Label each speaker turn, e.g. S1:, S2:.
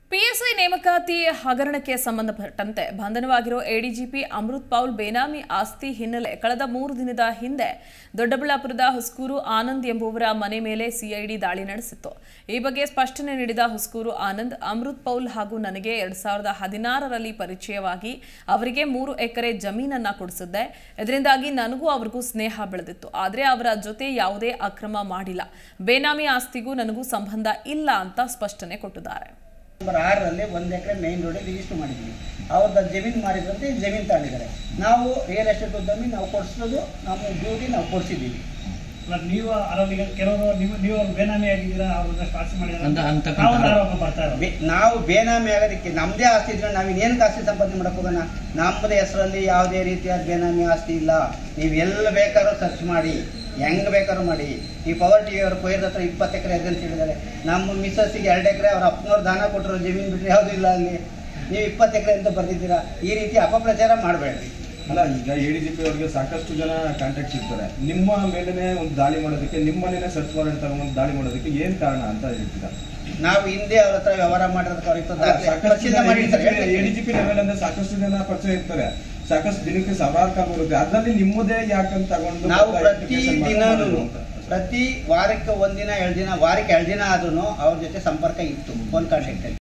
S1: PSI ನೇಮಕಾತಿ ಹಗರಣಕ್ಕೆ ಸಂಬಂಧಪಟ್ಟಂತೆ ಬಂಧನವಾಗಿರೋ ಎಡಿಜಿಪಿ ಅಮೃತ್ ಪೌಲ್ ಬೇನಾಮಿ ಆಸ್ತಿ ಹಿನ್ನೆಲೆ ಕಳೆದ ಮೂರು ದಿನದ ಹಿಂದೆ ದೊಡ್ಡಬಳ್ಳಾಪುರದ ಹುಸ್ಕೂರು ಆನಂದ್ ಎಂಬುವರ ಮನೆ ಮೇಲೆ ಸಿಐಡಿ ದಾಳಿ ನಡೆಸಿತ್ತು ಈ ಬಗ್ಗೆ ಸ್ಪಷ್ಟನೆ ನೀಡಿದ ಹುಸ್ಕೂರು ಆನಂದ್ ಅಮೃತ್ ಪೌಲ್ ಹಾಗೂ ನನಗೆ ಎರಡ್ ಸಾವಿರದ ಹದಿನಾರರಲ್ಲಿ ಪರಿಚಯವಾಗಿ ಅವರಿಗೆ ಮೂರು ಎಕರೆ ಜಮೀನನ್ನ ಕೊಡಿಸಿದ್ದೆ ಇದರಿಂದಾಗಿ ನನಗೂ ಅವ್ರಿಗೂ ಸ್ನೇಹ ಬೆಳೆದಿತ್ತು ಆದರೆ ಅವರ ಜೊತೆ ಯಾವುದೇ ಅಕ್ರಮ ಮಾಡಿಲ್ಲ ಬೇನಾಮಿ ಆಸ್ತಿಗೂ ನನಗೂ ಸಂಬಂಧ ಇಲ್ಲ ಅಂತ ಸ್ಪಷ್ಟನೆ ಕೊಟ್ಟಿದ್ದಾರೆ
S2: ನಂಬರ್ ಆರರಲ್ಲಿ ಒಂದು ಎಕರೆ ಮೇನ್ ರೋಡಲ್ಲಿ ರಿಜಿಸ್ಟರ್ ಮಾಡಿದ್ವಿ ಅವ್ರದ್ದು ಜಮೀನು ಮಾರಿದ್ರಂತೆ ಈ ಜಮೀನು ತಗೊಂಡಿದ್ದಾರೆ ನಾವು ರಿಯಲ್ ಎಸ್ಟೇಟ್ ಉದ್ಯಮಿ ನಾವು ಕೊಡಿಸೋದು ನಮ್ಮ ಡ್ಯೂಟಿ ನಾವು ಕೊಡಿಸಿದ್ದೀವಿ
S3: ಅಲ್ಲ, ನೀವು ಅದರಲ್ಲಿ ಕೆಲವರು ನೀವು ನೀವು ಅವ್ರು ಬೇನಾಮಿ ಆಗಿದ್ದೀರಾ ಅವ್ರನ್ನ ಸ್ಪಾನ್ಸಿ
S4: ಅಂತ- ಅಂತಕ್ಕಂಥ
S3: ಮಾಡಿದ್ರೆ ನಾವು ಆರೋಪ ಬರ್ತಾ ಇರೋದು
S2: ಬೆ- ನಾವು ಬೇನಾಮಿ ಆಗೋದಕ್ಕೆ ನಮ್ಮದೇ ಆಸ್ತಿ ಇದ್ರೆ ನಾವು ಇನ್ನೇನು ಆಸ್ತಿ ಸಂಪಾದನೆ ಮಾಡಕ್ಕೆ ಹೋಗೋಣ ನಮ್ಮದೇ ಹೆಸರಲ್ಲಿ ಯಾವುದೇ ರೀತಿಯಾದ ಬೇನಾಮಿ ಆಸ್ತಿ ಇಲ್ಲ ನೀವು ಎಲ್ಲಿ ಬೇಕಾದ್ರೂ ಸರ್ಚ್ ಮಾಡಿ ಹೆಂಗ್ ಬೇಕಾದ್ರೂ ಮಾಡಿ ಈ ಪವರ್ ಟಿ ಅವ್ರ ಕೊಯ್ಯದ ಹತ್ರ ಇಪ್ಪತ್ತು ಎಕರೆ ಇದೆ ಅಂತ ಹೇಳಿದ್ದಾರೆ ನಮ್ಮ ಮಿಸ್ಸಸ್ಸಿಗೆ ಎರಡು ಎಕರೆ ಅವ್ರ ಅಪ್ಪನವ್ರು ದಾನ ಕೊಟ್ಟರು ಜಮೀನು ಬಿಟ್ಟರೆ ಯಾವುದೂ ಇಲ್ಲ ಅಲ್ಲಿ ನೀವು ಇಪ್ಪತ್ತು ಎಕರೆ ಅಂತ ಬರ್ದಿದ್ದೀರಾ ಈ ರೀತಿ ಅಪಪ್ರಚಾರ ಮಾಡಬೇಡ್ರಿ
S5: ಅಲ್ಲ ಈಗ ಎ ಡಿ ಜಿ ಪಿ ಅವರಿಗೆ ಸಾಕಷ್ಟು ಜನ ಕಾಂಟ್ಯಾಕ್ಟ್ಸ್ ಇರ್ತಾರೆ ನಿಮ್ಮ ಮೇಲೇನೆ ಒಂದು ದಾಳಿ ಮಾಡೋದಕ್ಕೆ ನಿಮ್ಮನ್ನೇ ಸರ್ಚ್ ವಾರೆಂಟ್ ತಗೊಂಡು ದಾಳಿ ಮಾಡೋದಕ್ಕೆ ಏನ್ ಕಾರಣ ಅಂತ ಹೇಳ್ತೀರಾ
S2: ನಾವು ಹಿಂದೆ ಅವ್ರ ಹತ್ರ ವ್ಯವಹಾರ ಮಾಡಿರೋದಕ್ಕೆ ಅವ್ರ ಹತ್ರ ದಾಖಲೆ
S5: ಸಾಕಷ್ಟು
S2: ಪರಿಶೀಲನೆ ಮಾಡಿರ್ತಾರೆ
S5: A D G P level ಅಂದ್ರೆ ಸಾಕಷ್ಟು ಜನ ಪರಿಚಯ ಇರ್ತಾರೆ ಸಾಕಷ್ಟು ದಿನಕ್ಕೆ ಸಾವಿರಾರು ಕಾಲ್ ಬರುತ್ತೆ ಅದ್ರಲ್ಲಿ ನಿಮ್ಮದೇ ಯಾಕಂತ ತಗೊಂಡು
S2: ನಾವು
S5: ಮತ್ತೆ
S2: ಪ್ರತಿ
S5: application
S2: ದಿನನೂ
S5: ಮಾಡೋದು ಅಂತ.
S2: ಪ್ರತಿ ವಾರಕ್ಕೆ ಒಂದಿನ ಎರಡು ದಿನ ವಾರಕ್ಕೆ ಎರಡು ದಿನ ಆದ್ರೂ ಅವ್ರ ಜೊತೆ ಸಂಪರ್ಕ ಇತ್ತು ಫೋನ್ ಕಾಂಟ್ಯಾಕ್ಟ್ ಅಲ್ಲಿ